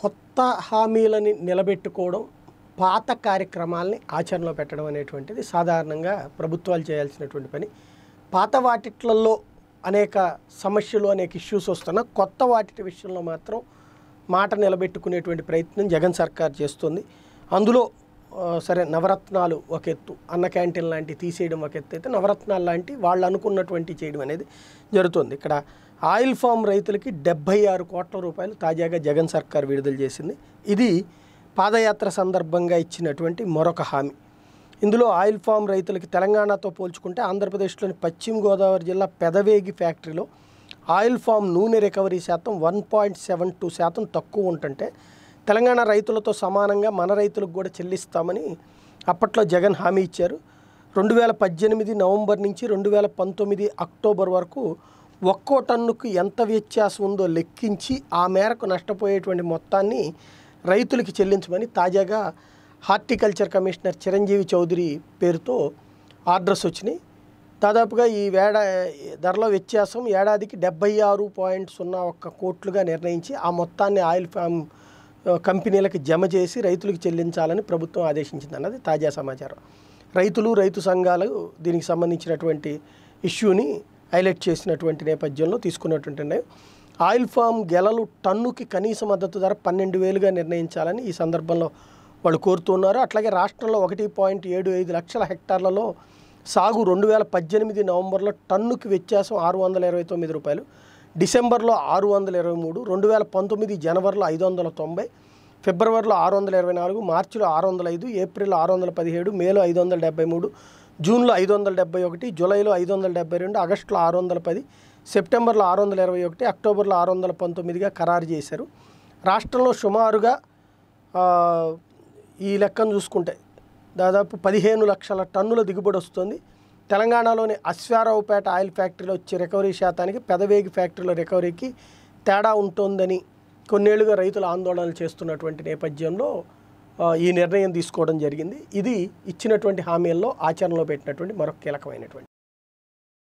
కొత్త హామీలని నిలబెట్టుకోవడం పాత కార్యక్రమాలని ఆచరణలో పెట్టడం అనేటువంటిది సాధారణంగా ప్రభుత్వాలు చేయాల్సినటువంటి పని పాత వాటిట్లలో అనేక సమస్యలు అనేక ఇష్యూస్ వస్తున్నా కొత్త వాటి విషయంలో మాత్రం మాట నిలబెట్టుకునేటువంటి ప్రయత్నం జగన్ సర్కార్ చేస్తుంది అందులో ఆ, సరే నవరత్నాలు ఒక ఎత్తు అన్న క్యాంటీన్ లాంటివి తీసేయడం ఒక ఎత్తు అయితే నవరత్నాలు లాంటి వాళ్ళు అనుకున్నటువంటి చేయడం అనేది జరుగుతుంది ఇక్కడ ఆయిల్ ఫామ్ రైతులకి డెబ్బై ఆరు కోట్ల రూపాయలు తాజాగా జగన్ సర్కార్ విడుదల చేసింది ఇది పాదయాత్ర సందర్భంగా ఇచ్చినటువంటి మరొక హామీ ఇందులో ఆయిల్ ఫామ్ రైతులకి తెలంగాణతో పోల్చుకుంటే ఆంధ్రప్రదేశ్లోని పశ్చిమ గోదావరి జిల్లా పెదవేగి ఫ్యాక్టరీలో ఆయిల్ ఫామ్ నూనె రికవరీ శాతం వన్ పాయింట్ సెవెన్ టూ శాతం తక్కువ ఉంటుంటే తెలంగాణ రైతులతో సమానంగా మన రైతులకు కూడా చెల్లిస్తామని అప్పట్లో జగన్ హామీ ఇచ్చారు రెండు వేల పద్దెనిమిది నవంబర్ నుంచి రెండు వేల పంతొమ్మిది అక్టోబర్ వరకు ఒక్కో టన్నుకు ఎంత వ్యత్యాసం ఉందో లెక్కించి ఆ మేరకు నష్టపోయేటువంటి మొత్తాన్ని రైతులకి చెల్లించమని తాజాగా హార్టికల్చర్ కమిషనర్ చిరంజీవి చౌదరి పేరుతో ఆర్డర్స్ వచ్చినాయి దాదాపుగా ఈ వేడ ధరల వ్యత్యాసం ఏడాదికి డెబ్బై ఆరు పాయింట్ సున్నా ఒక్క కోట్లుగా నిర్ణయించి ఆ మొత్తాన్ని ఆయిల్ ఫామ్ ఆ, కంపెనీలకు జమ చేసి రైతులకు చెల్లించాలని ప్రభుత్వం ఆదేశించింది అన్నది తాజా సమాచారం రైతులు రైతు సంఘాలు దీనికి సంబంధించినటువంటి ఇష్యూని హైలైట్ చేసినటువంటి నేపథ్యంలో తీసుకున్నటువంటి నిర్ణయం ఆయిల్ ఫామ్ గెలలు టన్నుకి కనీస మద్దతు ధర పన్నెండు వేలుగా నిర్ణయించాలని ఈ సందర్భంలో వాళ్ళు కోరుతున్నారు అట్లాగే రాష్ట్రంలో ఒకటి పాయింట్ ఏడు ఐదు లక్షల హెక్టార్లలో సాగు రెండు వేల పద్దెనిమిది నవంబర్లో టన్నుకి వ్యత్యాసం ఆరు వందల ఇరవై తొమ్మిది రూపాయలు డిసెంబర్లో ఆరు వందల ఇరవై మూడు రెండు వేల పంతొమ్మిది జనవరిలో ఐదు వందల తొంభై ఫిబ్రవరిలో ఆరు వందల ఇరవై నాలుగు మార్చిలో ఆరు వందల ఐదు ఏప్రిల్లో ఆరు వందల పదిహేడు మేలో ఐదు వందల డెబ్బై మూడు జూన్లో ఐదు వందల డెబ్బై ఒకటి జూలైలో ఐదు వందల డెబ్బై రెండు ఆగస్టులో ఆరు వందల పది సెప్టెంబర్లో ఆరు వందల ఇరవై ఒకటి అక్టోబర్లో ఆరు వందల పంతొమ్మిదిగా ఖరారు చేశారు రాష్ట్రంలో సుమారుగా ఆ, ఈ లెక్కను చూసుకుంటే దాదాపు పదిహేను లక్షల టన్నుల దిగుబడి వస్తుంది తెలంగాణలోని అశ్వారావుపేట ఆయిల్ ఫ్యాక్టరీలో వచ్చే రికవరీ శాతానికి పెదవేగి ఫ్యాక్టరీలో రికవరీకి తేడా ఉంటుందని కొన్నేళ్లుగా రైతులు ఆందోళనలు చేస్తున్నటువంటి నేపథ్యంలో ఆ, ఈ నిర్ణయం తీసుకోవడం జరిగింది ఇది ఇచ్చినటువంటి హామీల్లో ఆచరణలో పెట్టినటువంటి మరొక కీలకమైనటువంటి